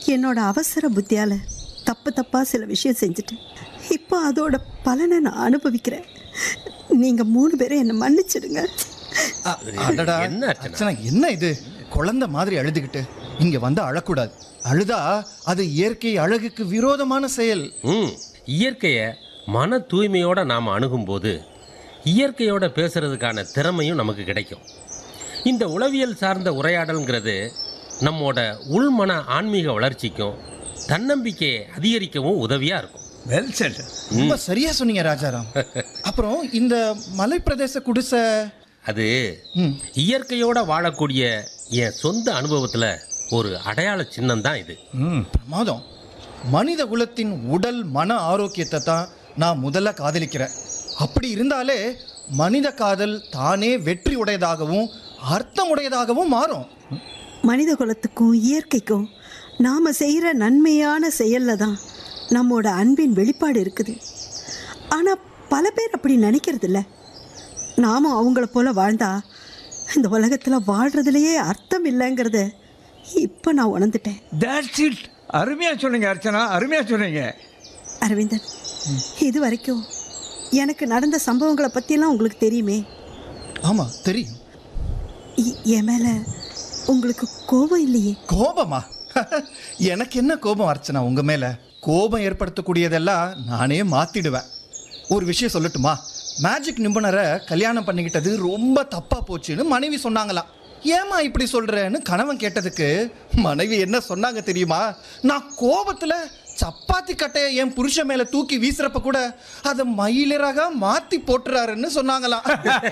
என்னோட அவசர புத்தியால தப்பு தப்பா சில விஷயம் செஞ்சுட்டேன் இப்போ அதோட பலனை நான் அனுபவிக்கிறேன் நீங்க மூணு பேரும் என்னை மன்னிச்சிடுங்க அ, அடடா என்ன அர்ச்சனா? அர்ச்சனா என்ன இது குழந்தை மாதிரி அழுதுகிட்டு இங்க வந்து அழக்கூடாது அழுதா அது இயற்கை அழகுக்கு விரோதமான செயல் ம் இயற்கையை மன தூய்மையோட நாம் அணுகும்போது இயற்கையோட பேசுறதுக்கான திறமையும் நமக்கு கிடைக்கும் இந்த உளவியல் சார்ந்த உரையாடல்ங்கிறது நம்மோட உள்மன ஆன்மீக வளர்ச்சிக்கும் தன்னம்பிக்கையை அதிகரிக்கவும் உதவியாக இருக்கும் வெல் செட் ரொம்ப சரியா சொன்னீங்க ராஜாராம் அப்புறம் இந்த மலை பிரதேச குடிசை அது ம், இயற்கையோட வாழக்கூடிய என் சொந்த அனுபவத்தில் ஒரு அடையாள சின்னம் தான் இது ம் பிரமாதம் மனித குலத்தின் உடல் மன ஆரோக்கியத்தை தான் நான் முதல்ல காதலிக்கிறேன் அப்படி இருந்தாலே மனித காதல் தானே வெற்றி உடையதாகவும் அர்த்தம் உடையதாகவும் மாறும் மனித குலத்துக்கும் இயற்கைக்கும் நாம செய்யற நன்மையான செயல்ல தான் நம்மோட அன்பின் வெளிப்பாடு இருக்குது ஆனா பல பேர் அப்படி நினைக்கிறது இல்ல நாமும் அவங்கள போல வாழ்ந்தா இந்த உலகத்துல வாழ்றதுலயே அர்த்தம் இல்லைங்கிறத இப்போ நான் உணர்ந்துட்டேன் தட்ஸ் இட் அருமையாக சொன்னீங்க அர்ச்சனா அருமையாக சொன்னீங்க அரவிந்தன் இது வரைக்கும் எனக்கு நடந்த சம்பவங்களை பற்றியெல்லாம் உங்களுக்கு தெரியுமே ஆமா தெரியும் இ- என் மேலே உங்களுக்கு கோபம் இல்லையே கோபமா எனக்கு என்ன கோபம் அர்ச்சனா உங்க மேல கோபம் ஏற்படுத்தக்கூடியதெல்லாம் நானே மாத்திடுவேன் ஒரு விஷயம் சொல்லட்டுமா மேஜிக் நிபுணரை கல்யாணம் பண்ணிக்கிட்டது ரொம்ப தப்பா போச்சுன்னு மனைவி சொன்னாங்களாம் ஏமா இப்படி சொல்றேன்னு கணவன் கேட்டதுக்கு மனைவி என்ன சொன்னாங்க தெரியுமா நான் கோபத்துல சப்பாத்தி கட்டையை என் புருஷன் மேல தூக்கி வீசுறப்ப கூட அதை மயிலிறகா மாத்தி போட்டுறாருன்னு சொன்னாங்களாம்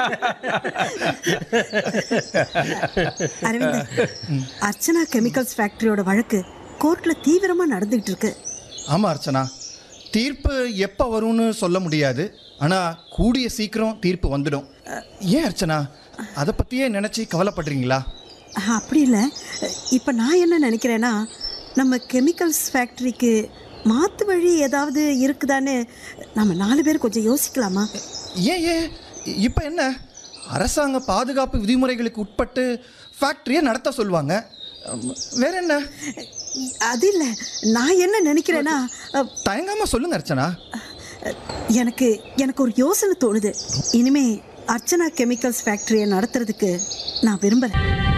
அரவிந்தன் அர்ச்சனா கெமிக்கல்ஸ் ஃபேக்டரியோட வழக்கு கோர்ட்டில் தீவிரமாக நடந்துகிட்டு இருக்கு ஆமாம் அர்ச்சனா தீர்ப்பு எப்போ வரும்னு சொல்ல முடியாது ஆனால் கூடிய சீக்கிரம் தீர்ப்பு வந்துடும் அஹ், ஏன் அர்ச்சனா அதை பற்றியே நினச்சி கவலைப்படுறீங்களா அஹ், அப்படி இல்லை இப்போ நான் என்ன நினைக்கிறேன்னா நம்ம கெமிக்கல்ஸ் ஃபேக்டரிக்கு மாற்று வழி ஏதாவது இருக்குதான்னு நம்ம நாலு பேர் கொஞ்சம் யோசிக்கலாமா ஏன் ஏன் இப்போ என்ன அரசாங்க பாதுகாப்பு விதிமுறைகளுக்கு உட்பட்டு ஃபேக்ட்ரியை நடத்த சொல்லுவாங்க அம், வேற என்ன அது இல்லை நான் என்ன நினைக்கிறேன்னா அஹ், தயங்காமல் சொல்லுங்க அர்ச்சனா எனக்கு எனக்கு ஒரு யோசனை தோணுது இனிமே அர்ச்சனா கெமிக்கல்ஸ் ஃபேக்டரியை நடத்துறதுக்கு நான் விரும்பல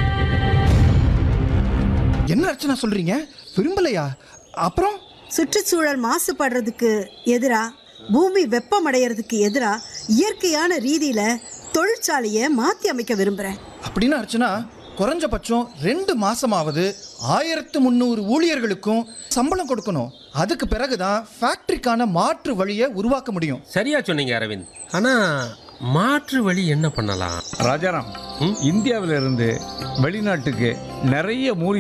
என்ன அர்ச்சனா சொல்கிறீங்க விரும்பலையா அப்புறம் சுற்றுச்சூழல் மாசுபடுறதுக்கு எதிரா பூமி வெப்பமடைகிறதுக்கு எதிரா இயற்கையான ரீதியில தொழிற்சாலையை மாற்றி அமைக்க விரும்புகிறேன் அப்படின்னு அர்ச்சனா குறைஞ்சபட்சம் ரெண்டு மாசமாவது ஆயிரத்து முந்நூறு ஊழியர்களுக்கும் சம்பளம் கொடுக்கணும் அதுக்கு பிறகுதான் ஃபேக்டரிக்கான மாற்று வழியை உருவாக்க முடியும் சரியா சொன்னீங்க அரவிந்த் ஆனால் மாற்று வழி என்ன பண்ணலாம் ராஜாராம் இந்தியாவிலிருந்து வெளிநாட்டுக்கு நிறைய மூலிகை